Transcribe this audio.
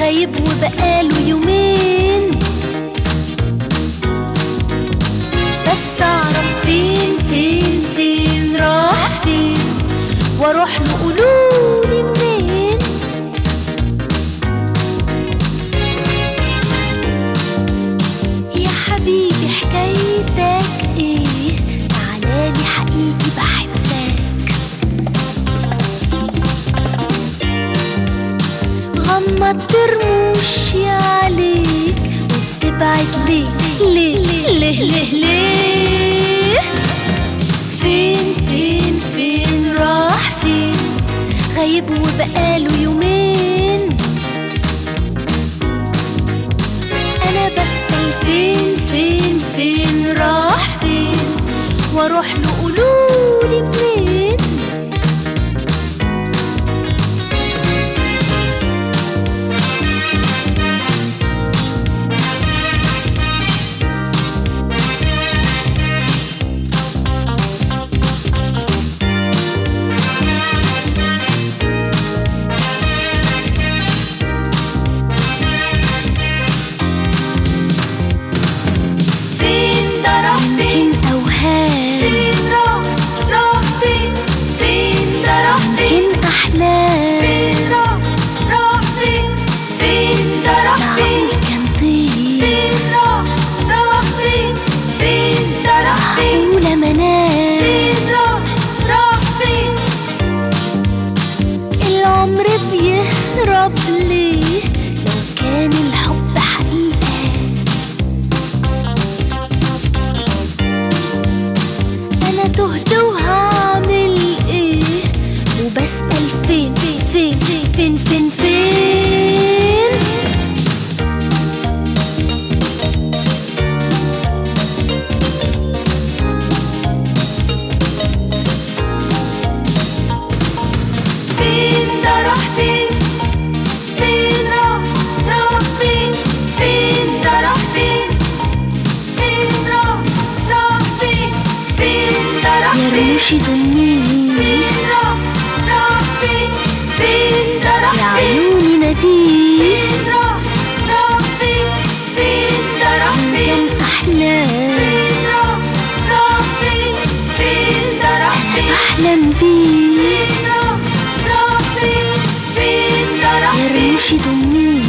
غايب وبقاله يومين بس اعرف فين فين فين راح فين واروح له قولولي منين يا حبيبي حكايتك ايه تعالالي حقيقي بحبك غمضت رموشي عليك وبتبعد ليه ليه ليه ليه ليه فين فين فين راح فين غايب وبقاله يومين انا بسأل فين فين فين راح فين واروح له قولولي منين فين ده راح فين يمكن اوهام فين راح راح فين فين ده راح فين يمكن احلام فين راح راح فين فين ده راح فين معقول كان طير فين راح راح فين فين ده راح فين معقولة منام فين راح راح فين العمر بيهرب ليه لو كان الحب حقيقة أنا تهت وهعمل إيه وبسأل فين فين فين فين فين فين ده راح فين فين راح راح فين فين ده راح فين فين راح راح فين فين ده راح يا فين رموشي ضميني فين راح راح فين فين ده يا راح فين عيوني ناديني فين راح راح فين فين ده راح فين كان أحلام فين راح راح فين فين ده راح فين بحلم بيه فين راح راح فين فين ده راح يا فين رموشي ضميني